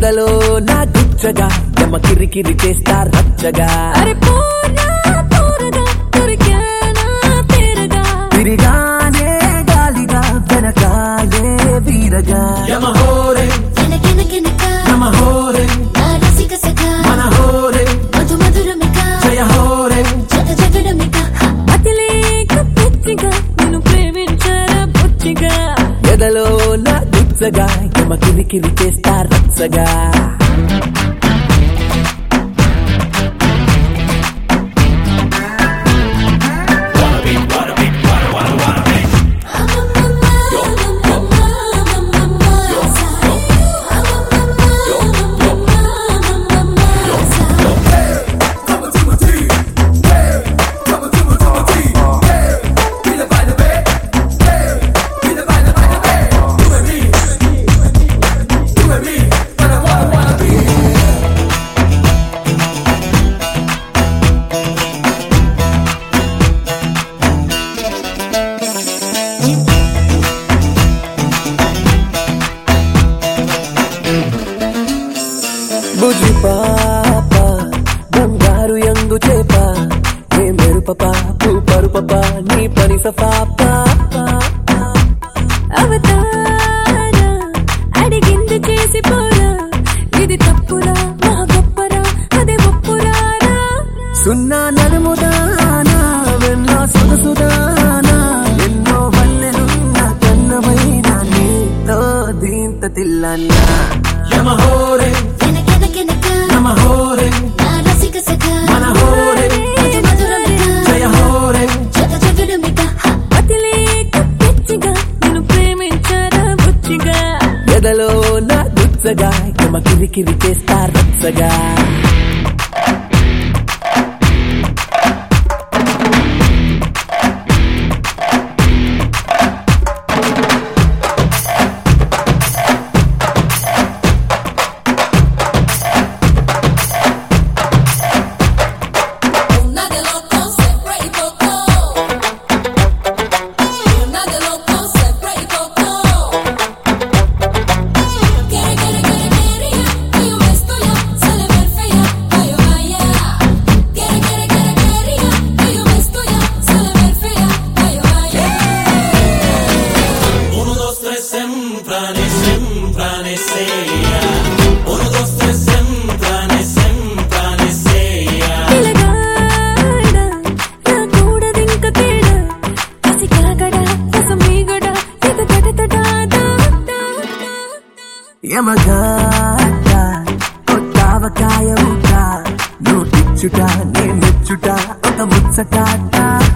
ఎదలో నా గుచ్చగా యమ కిరికిరి చేస్తా రచ్చగా అరే పోరా పోరగా దొరికానా తీరగా తిరిగానే గాలిగా వెనకాలే వీరగా యమహోరే కినకినకినక యమహోరే నా రసిక సఖ మన హోరే మధు మధురమిక జయ హోరే జగ జగడమిక అతిలేక పిచ్చిగా నిన్ను ప్రేమించారా బుచ్చిగా ఎదలో నా గుచ్చగా యమ కిరికిరి చేస్తా రచ్చగా బుజి పాప బంగారు యంగు చేప ఏ మెరుప పాపు పరుప నీ పని సఫాప అవతార అడిగింది చేసి పోరా ఇది తప్పురా మా గొప్పరా అదే ఒప్పురారా సున్నా నడుముదానా వెన్న సొగసుదానా ఎన్నో వల్లెలున్న కన్నమైన నీతో దీంత తిల్లన్నా యమహోరే కినకిన కినక నమహోరే నా రసిక సఖ మన హోరే మధు మధురమిక జయ హోరే జగ జగడమిక అతిలేక పిచ్చిగా నిన్ను ప్రేమించారా బుచ్చిగా ఎదలో నా గుచ్చగా యమ కిరికిరి చేస్తా రచ్చగా Una de loco sempre y poco. Una de loco sempre y poco. Quiere, quiere, quiere, quería que yo me estoy ya, se le ve fea, vaya, vaya. Quiere, quiere, quiere, quería que yo me estoy ya, se le ve fea, vaya, vaya. Uno, dos, tres, semprane, semprane, seya. Uno, dos, tres, semprane, semprane, seya. పిలగాడ రాకూడదింక తేడా కసి కాగడా రసమీగడా ఇది తటతటాదా యమగాట కొట్టావకాయ ముక్క నువ్వు ఇచ్చుట నే మెచ్చుట ఒక ముచ్చటాట